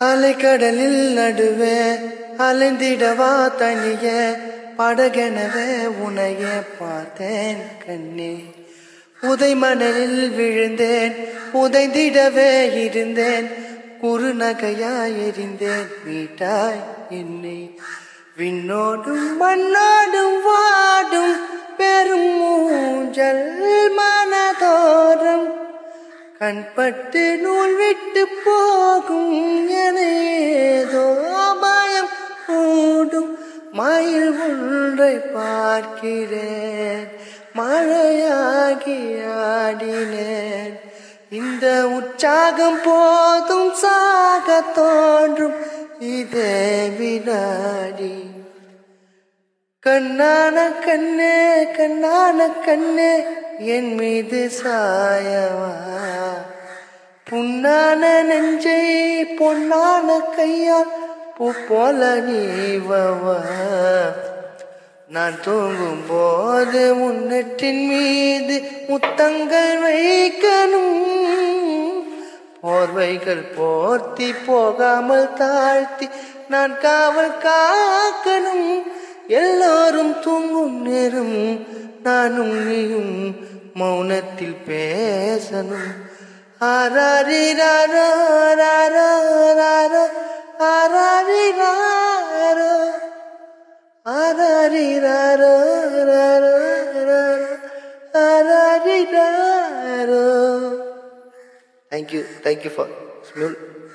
அலைக்கடலில் நடுவே அலைந்திடவா தனிய படகெனவே உனையே பார்த்தேன் கண்ணே உதை மணலில் விழுந்தேன் உதைந்திடவே இருந்தேன் குறுநகையாய் எரிந்தேன் மீட்டாய் என்னை விண்ணோடும் மண்ணோடும் வாடும் பெரும் மூஞ்சல் மனதோரம் கண்பட்டு நூல் விட்டு போகும் என ஏதோ அபாயம் கூடும் மயில் ஒன்றை பார்க்கிறேன் மழையாகி ஆடினேன் இந்த உற்சாகம் போதும் சாக தோன்றும் இதே வினாடி கண்ணான கண்ணே கண்ணான கண்ணே என் மீது சாயவா புண்ணான நெஞ்சை பொன்னான கையால் பூ போல நீவவா நான் தூங்கும் போது முன்னட்டின் மீது முத்தங்கள் வைக்கணும் போர்வைகள் போர்த்தி போகாமல் தாழ்த்தி நான் காவல் காக்கணும் எல்லோரும் தூங்கும் நேரம் நானும் நீயும் மௌனத்தில் பேசணும் ஆராரிராரோ ராரோ ராரோ ஆராரிராரோ ஆராரிராரோ ராரோ ராரோ ஆராரிராரோ தேங்க்யூ தேங்க்யூ ஃபார் ஸ்மியூல்